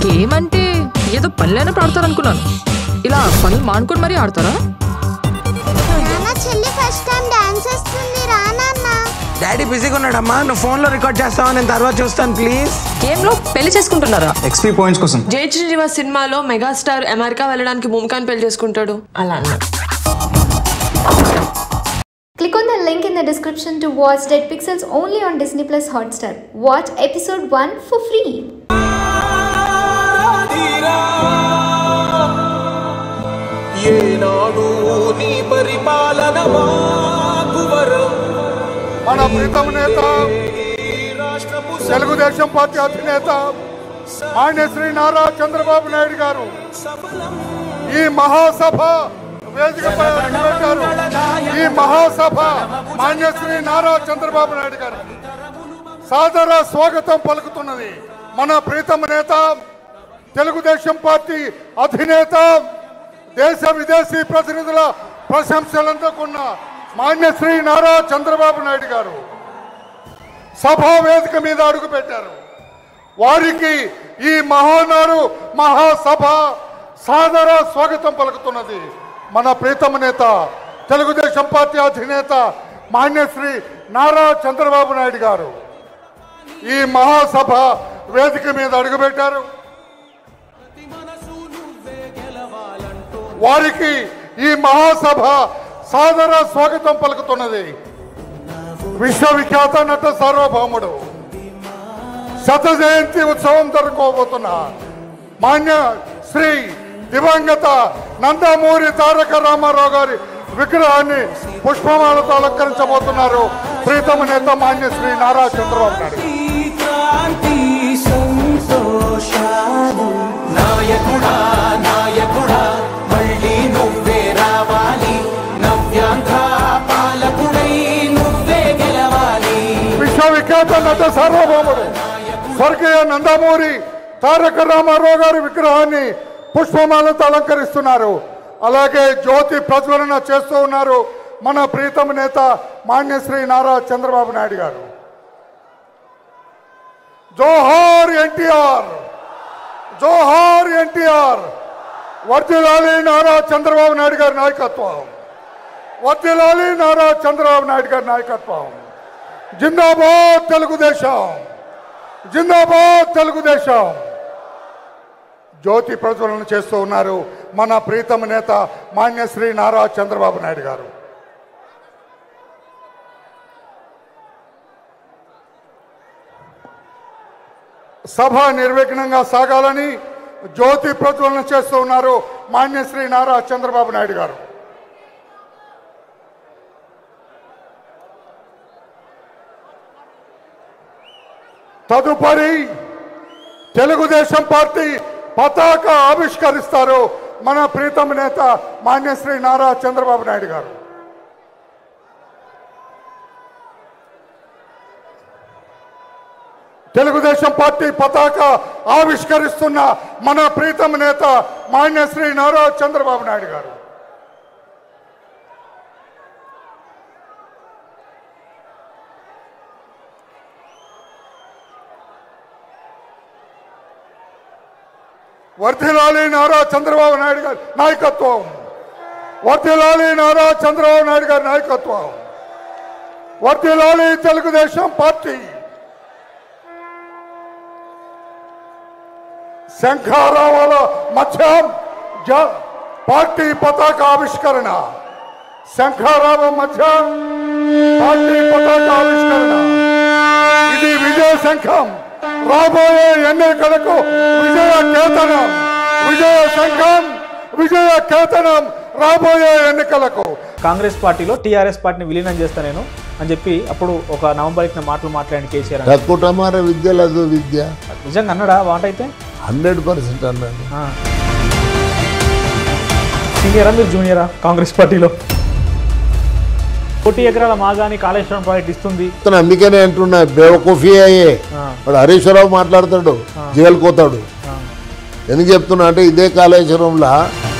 Game అంటే ఏదో పనులైనా ఆడతారు అనుకున్నాను ఇలా పనులు మానుకొని మరీ ఆడతారా నాన్న చెల్లి ఫస్ట్ టైం డాన్స్ చేస్తుంది రా నాన్న డాడీ బిజీగా ఉన్నాడమ్మా నువ్వు ఫోన్లో రికార్డ్ చేస్తావా నేను తర్వాత చూస్తాను ప్లీజ్ గేమ్ లో పెళ్లి చేసుకుంటున్నారా ఎక్స్పీ పాయింట్స్ కోసం జై శ్రీనివాస్ సినిమాలో మెగాస్టార్ అమెరికా వెళ్ళడానికి భూమికాని పెళ్లి చేసుకుంటాడు అలా అన్నాడు Click on the link in the description to watch Dead Pixels only on Disney Plus Hotstar. Watch episode 1 for free. ఏనాడు నీ పరిపాలన మాకువరం మన ప్రీతం నేత తెలుగుదేశం పార్టీ అధినేత మాన్య శ్రీ నారా చంద్రబాబు నాయుడు గారు ఈ మహాసభ వేదికపై అడుగుపెట్టారు ఈ మహాసభ మాన్య శ్రీ నారా చంద్రబాబు నాయుడు గారు సాదర స్వాగతం పలుకుతున్నది మన ప్రీతమ నేత తెలుగుదేశం పార్టీ అధినేత దేశ విదేశీ ప్రతినిధుల ప్రశంసలు అందుకున్న మాన్యశ్రీ నారా చంద్రబాబు నాయుడు గారు సభా వేదిక మీద అడుగు పెట్టారు వారికి ఈ మహానాడు మహాసభ సాదర స్వాగతం పలుకుతున్నది మన ప్రీతమ నేత తెలుగుదేశం పార్టీ అధినేత మాన్యశ్రీ నారా చంద్రబాబు నాయుడు గారు ఈ మహాసభ వేదిక మీద అడుగుపెట్టారు వారికి ఈ మహాసభ సాదర స్వాగతం పలుకుతున్నది విశ్వవిఖ్యాత నట సార్వభౌముడు శత జయంతి ఉత్సవం జరుపుకోబోతున్న మాన్య శ్రీ దివంగత నందమూరి తారక రామారావు గారి విగ్రహాన్ని పుష్పమాలతో అలంకరించబోతున్నారు ప్రీతమ నేత మాన్య శ్రీ నారా చంద్రబాబు నాయుడు ఈ క్రాంతి సంతోషాలు నాయకుడా నాయకుడా మళ్ళీ నువ్వే రావాలి నవ్యాంధ్ర పాలకుడై నువ్వే గెలవాలి విశ్వవిఖ్యాత నట సార్వభౌముడు స్వర్గీయ నందమూరి తారక రామారావు గారి విగ్రహాన్ని పుష్పమాలతో అలంకరిస్తున్నారు అలాగే జ్యోతి ప్రజ్వలన చేస్తూ ఉన్నారు మన ప్రీతమ నేత మాన్యశ్రీ నారా చంద్రబాబు నాయుడు గారు జోహార్ ఎన్టీఆర్ జోహార్ ఎన్టీఆర్ వర్ధిల్లాలి నారా చంద్రబాబు నాయుడు గారి నాయకత్వం వర్ధిల్లాలి నారా చంద్రబాబు నాయుడు గారి నాయకత్వం జిందాబాద్ తెలుగుదేశం జిందాబాద్ తెలుగుదేశం జ్యోతి ప్రజ్వలన చేస్తూ ఉన్నారు మన ప్రీతమ నేత మాన్యశ్రీ నారా చంద్రబాబు నాయుడు గారు సభ నిర్విఘ్నంగా సాగాలని జ్యోతి ప్రజ్వలన చేస్తూ ఉన్నారు మాన్యశ్రీ నారా చంద్రబాబు నాయుడు గారు తదుపరి తెలుగుదేశం పార్టీ పతాక ఆవిష్కరిస్తారు మన ప్రీతమ నేత మాన్యశ్రీ నారా చంద్రబాబు నాయుడు గారు తెలుగుదేశం పార్టీ పతాక ఆవిష్కరిస్తున్న మన ప్రీతమ నేత మాన్యశ్రీ నారా చంద్రబాబు నాయుడు గారు వర్ధిల్లాలి నారా చంద్రబాబు నాయుడు గారి నాయకత్వం వర్ధిల్లాలి నారా చంద్రబాబు నాయుడు గారి నాయకత్వం వర్ధిల్లాలి తెలుగుదేశం పార్టీ శంఖారావాల మధ్య జ- పార్టీ పతాక ఆవిష్కరణ శంఖారావం మధ్య పార్టీ పతాక ఆవిష్కరణ ఇది విజయ శంఖం రాబోయే ఎన్నికలకు విజయ కేతనం విజయ శంఖం విజయ కేతనం రాబోయే ఎన్నికలకు కాంగ్రెస్ పార్టీలో టీఆర్ఎస్ పార్టీని విలీనం చేస్తా నేను అని చెప్పి అప్పుడు ఒక నవంబర్ ఇచ్చిన మాటలు మాట్లాడిన కేసీఆర్ అన్నాడు. కుటుంబార విద్య లేదు విద్య నిజంగా అన్నాడా మాట అయితే హండ్రెడ్ పర్సెంట్ అన్నాడు సీనియరా మీరు జూనియరా కాంగ్రెస్ పార్టీలో కోటి ఎకరాల మాగాని కాళేశ్వరం ప్రాజెక్ట్ ఇస్తుంది అతను అందుకనే అంటున్నా బేవకూఫీ అయ్యే వాడు హరీశ్వరరావు మాట్లాడతాడు జైలుకు పోతాడు ఎందుకు చెప్తున్నా అంటే ఇదే కాళేశ్వరంలో